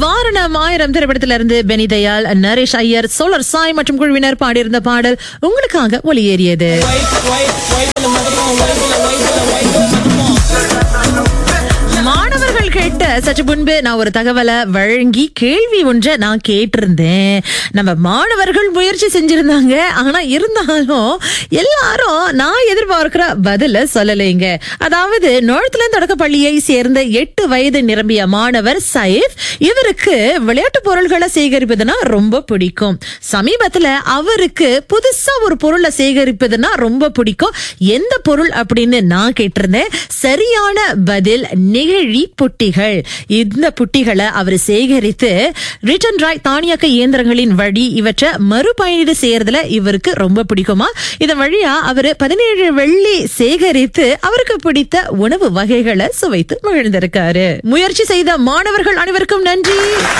வாரணம் ஆயிரம் திரைப்படத்திலிருந்து இருந்து பெனி தயாள் நரேஷ் ஐயர் சோலர் சாய் மற்றும் குழுவினர் பாடியிருந்த பாடல் உங்களுக்காக ஒளியேறியது மாணவர்கள் கேட்ட சற்று முன்பு நான் ஒரு தகவலை வழங்கி கேள்வி ஒன்றை நான் கேட்டிருந்தேன் நம்ம மாணவர்கள் முயற்சி செஞ்சிருந்தாங்க ஆனா இருந்தாலும் எல்லாரும் நான் எதிர்பார்க்கிற பதில சொல்லலைங்க அதாவது நோழத்துல தொடக்க பள்ளியை சேர்ந்த எட்டு வயது நிரம்பிய மாணவர் சைஃப் இவருக்கு விளையாட்டு பொருள்களை சேகரிப்பதுனா ரொம்ப பிடிக்கும் சமீபத்துல அவருக்கு புதுசா ஒரு பொருளை சேகரிப்பதுனா ரொம்ப பிடிக்கும் எந்த பொருள் அப்படின்னு நான் கேட்டிருந்தேன் சரியான பதில் நெகிழி புட்டிகள் இந்த புட்டிகளை அவர் சேகரித்து ரிட்டன் ராய் தானியக்க இயந்திரங்களின் வழி இவற்றை மறுபயணீடு செய்யறதுல இவருக்கு ரொம்ப பிடிக்குமா இதன் வழியா அவர் பதினேழு வெள்ளி சேகரித்து அவருக்கு பிடித்த உணவு வகைகளை சுவைத்து மகிழ்ந்திருக்காரு முயற்சி செய்த மாணவர்கள் அனைவருக்கும் நன்றி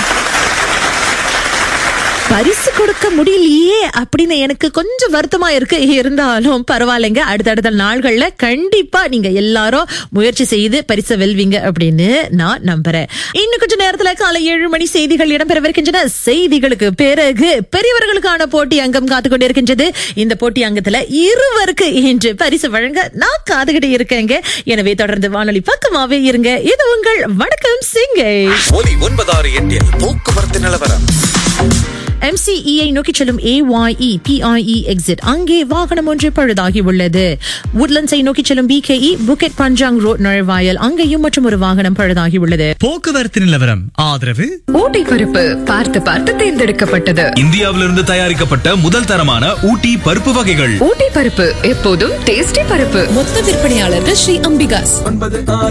பரிசு கொடுக்க முடியலையே அப்படின்னு எனக்கு கொஞ்சம் வருத்தமா இருக்கு இருந்தாலும் பரவாயில்லைங்க அடுத்தடுத்த நாள்கள்ல கண்டிப்பா நீங்க எல்லாரும் முயற்சி செய்து பரிசு வெல்வீங்க அப்படின்னு நான் நம்புறேன் இன்னும் கொஞ்ச நேரத்துல காலை ஏழு மணி செய்திகள் இடம்பெறவிருக்கின்றன செய்திகளுக்கு பிறகு பெரியவர்களுக்கான போட்டி அங்கம் காத்து கொண்டிருக்கின்றது இந்த போட்டி அங்கத்துல இருவருக்கு இன்று பரிசு வழங்க நான் காதுகிட்டு இருக்கேங்க எனவே தொடர்ந்து வானொலி பக்கமாவே இருங்க இது உங்கள் வணக்கம் சிங்கை ஒலி ஒன்பதாறு எட்டில் போக்குவரத்து நிலவரம் எம்சிஇயை நோக்கி செல்லும் ஏஒய்இ பிஐஇ எக்ஸிட் அங்கே வாகனம் ஒன்று பழுதாகி உள்ளது உட்லண்ட்ஸை நோக்கி செல்லும் பிகேஇ புக்கெட் பஞ்சாங் ரோட் நுழைவாயல் அங்கேயும் மற்றும் ஒரு வாகனம் பழுதாகி உள்ளது போக்குவரத்து நிலவரம் ஆதரவு ஊட்டி பருப்பு பார்த்து பார்த்து தேர்ந்தெடுக்கப்பட்டது இந்தியாவிலிருந்து தயாரிக்கப்பட்ட முதல் தரமான ஊட்டி பருப்பு வகைகள் ஊட்டி பருப்பு எப்போதும் டேஸ்டி பருப்பு மொத்த விற்பனையாளர்கள் ஸ்ரீ அம்பிகாஸ் ஒன்பது ஆறு